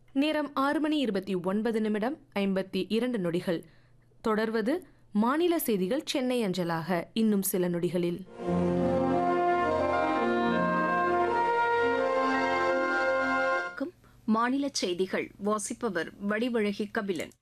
நேரம் ஆறு மணி இருபத்தி ஒன்பது நிமிடம் ஐம்பத்தி இரண்டு நொடிகள் தொடர்வது மாநில செய்திகள் சென்னை அஞ்சலாக இன்னும் சில நொடிகளில் வணக்கம். மாநில செய்திகள் வாசிப்பவர் வடிவழகி கபிலன்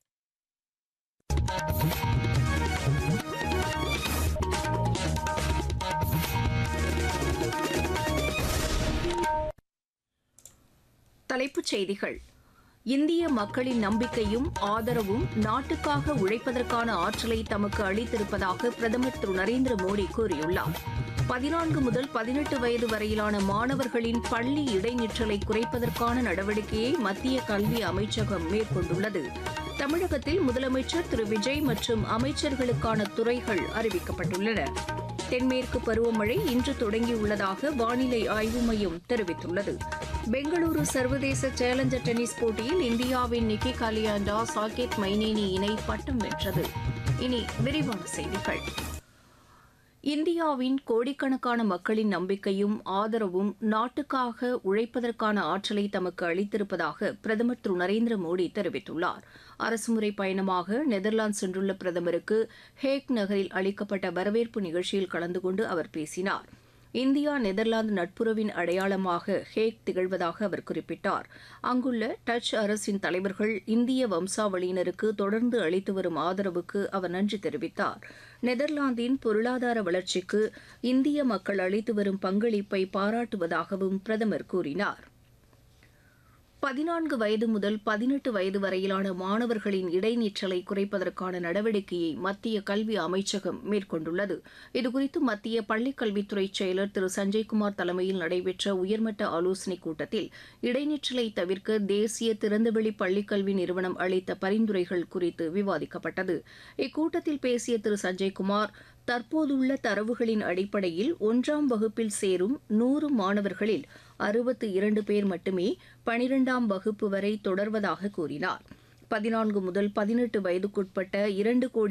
தலைப்புச் செய்திகள் இந்திய மக்களின் நம்பிக்கையும் ஆதரவும் நாட்டுக்காக உழைப்பதற்கான ஆற்றலை தமக்கு அளித்திருப்பதாக பிரதமர் திரு நரேந்திர மோடி கூறியுள்ளார் பதினான்கு முதல் பதினெட்டு வயது வரையிலான மாணவர்களின் பள்ளி இடைநிற்றலை குறைப்பதற்கான நடவடிக்கையை மத்திய கல்வி அமைச்சகம் மேற்கொண்டுள்ளது தமிழகத்தில் முதலமைச்சர் திரு விஜய் மற்றும் அமைச்சர்களுக்கான துறைகள் அறிவிக்கப்பட்டுள்ளன தென்மேற்கு பருவமழை இன்று தொடங்கியுள்ளதாக வானிலை ஆய்வு மையம் தெரிவித்துள்ளது பெங்களூரு சர்வதேச சேலஞ்சர் டென்னிஸ் போட்டியில் இந்தியாவின் நிக்கி காலியாண்டா சாகேத் மைனேனி இணை பட்டம் வென்றது இனி விரிவான செய்திகள் இந்தியாவின் கோடிக்கணக்கான மக்களின் நம்பிக்கையும் ஆதரவும் நாட்டுக்காக உழைப்பதற்கான ஆற்றலை தமக்கு அளித்திருப்பதாக பிரதமர் திரு நரேந்திர மோடி தெரிவித்துள்ளார் அரசுமுறை பயணமாக நெதர்லாந்து சென்றுள்ள பிரதமருக்கு ஹேக் நகரில் அளிக்கப்பட்ட வரவேற்பு நிகழ்ச்சியில் கலந்து கொண்டு அவர் பேசினார் இந்தியா நெதர்லாந்து நட்புறவின் அடையாளமாக ஹேக் திகழ்வதாக அவர் குறிப்பிட்டார் அங்குள்ள டச் அரசின் தலைவர்கள் இந்திய வம்சாவளியினருக்கு தொடர்ந்து அளித்து வரும் ஆதரவுக்கு அவர் நன்றி தெரிவித்தார் நெதர்லாந்தின் பொருளாதார வளர்ச்சிக்கு இந்திய மக்கள் அளித்து வரும் பங்களிப்பை பாராட்டுவதாகவும் பிரதமர் கூறினார் பதினான்கு வயது முதல் பதினெட்டு வயது வரையிலான மாணவர்களின் இடைநிற்றலை குறைப்பதற்கான நடவடிக்கையை மத்திய கல்வி அமைச்சகம் மேற்கொண்டுள்ளது இதுகுறித்து மத்திய பள்ளிக்கல்வித்துறை செயலர் திரு சஞ்சய்குமார் தலைமையில் நடைபெற்ற உயர்மட்ட ஆலோசனைக் கூட்டத்தில் இடைநிற்றலை தவிர்க்க தேசிய திறந்தவெளி பள்ளிக்கல்வி நிறுவனம் அளித்த பரிந்துரைகள் குறித்து விவாதிக்கப்பட்டது இக்கூட்டத்தில் பேசிய திரு சஞ்சய்குமார் தற்போதுள்ள தரவுகளின் அடிப்படையில் ஒன்றாம் வகுப்பில் சேரும் நூறு மாணவர்களில் அறுபத்து இரண்டு பேர் மட்டுமே பனிரெண்டாம் வகுப்பு வரை தொடர்வதாக கூறினார் பதினான்கு முதல் பதினெட்டு வயதுக்குட்பட்ட இரண்டு கோடி